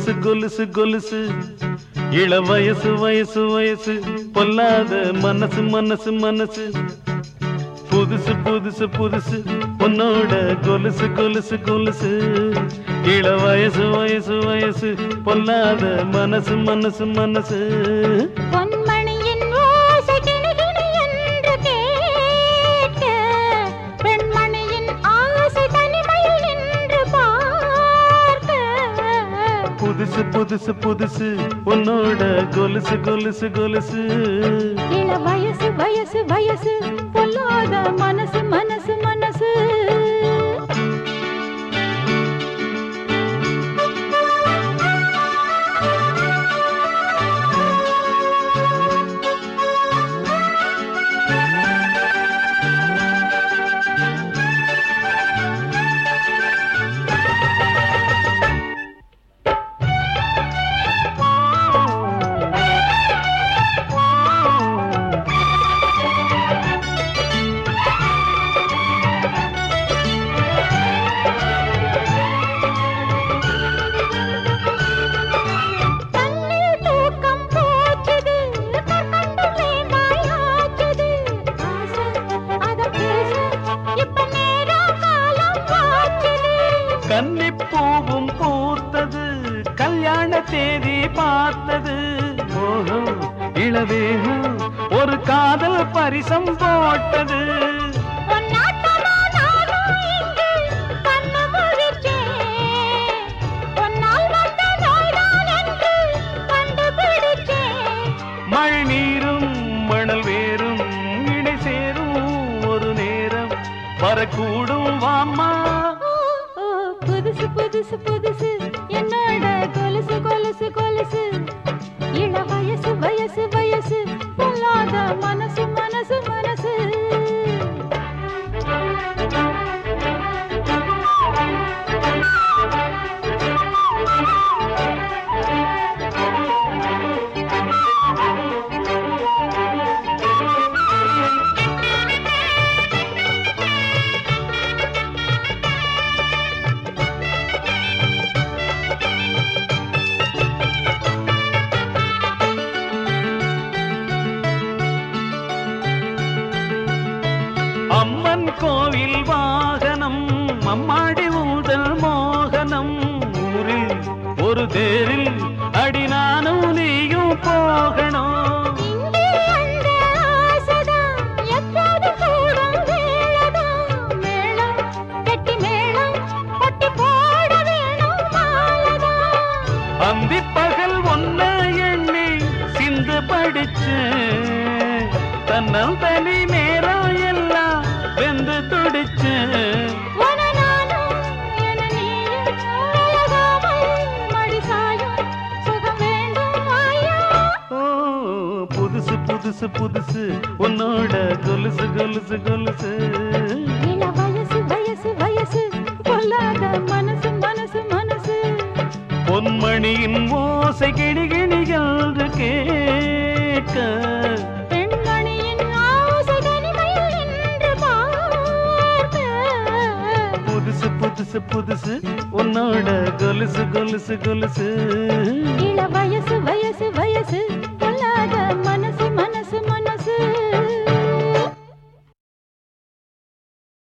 கொலுசு கொலுசு கொலுசு இள வயசு வயசு வயசு பொல்லாத மனசு மனசு மனசு புதுசு புதுசு புதுசு உன்னோட கொலுசு கொலுசு கொலுசு இள வயசு வயசு வயசு பொல்லாத மனசு மனசு மனசு பொன்மணியின் ஓசை கிணிகிணி என்று கேட்க, பெண்மணியின் ஆசை தனிமையில் நின்று பார்க்க. புதுசு புதுசு புதுசு உன்னோட கொலுசு கொலுசு கொலுசு இள வயசு வயசு வயசு பொல்லாத மனசு மனசு மனசு கண்ணில் தூக்கம் போச்சுது கற்கண்டு வேண்டாயாச்சுது ஆசை அத பேச இப்ப நேரம் காலம் வாச்சுது கன்னிப்பூவும் பூத்தது கல்யாண தேதி பார்த்தது மோகம் இளவேகம் ஒரு காதல் பரிசம் போட்டது பொன்னாட்டமா நானும் இங்கு கண்ணு முழிச்சேன். பொன்னால் வந்த நோய்தான் என்று கண்டுபிடிச்சேன். மழை நீரும் மணல் வேரும் இணை சேரும் ஒரு நேரம் வரக்கூடும் வாம்மா ஓ, ஓ, புதுசு புதுசு புதுசு என்னோட கொலுசு கொலுசு கொலுசு இள வயசு வயசு வயசு பொல்லாத மனசு மனசு மனசு அம்மன் கோவில் வாகனம் அம்மாடி ஊதல் மோகனம் ஊரில் ஒரு தேரில் அடி நானும் நீயும் போகணும் இங்கே அந்த ஆசைதான் எப்போதும் கூடும் வேளைதான். மேளம், கெட்டி மேளம், கொட்டி போட வேணும் மாலைதான். அந்தி பகல் ஒன்ன எண்ணி சிந்து படிச்சு தன்னல் தனி நேரம் எல்லாம் வெந்து துடிச்சு உன நானும், என நீயும், அழகாமல் மடி சாயும் சுகம் வேண்டும் வாயா. ஓ புதுசு புதுசு புதுசு உன்னோட கொலுசு கொலுசு கொலுசு இள வயசு வயசு வயசு கொல்லாத மனசு மனசு மனசு பொன்மணியின் ஓசை கிணி கிணி என்று கேட்க பெண்மணியின் ஆசை தனிமையில் நின்று பார்க்க. புதுசு புதுசு புதுசு உன்னோட கொலுசு கொலுசு கொலுசு இள வயசு வயசு வயசு பொல்லாத மனசு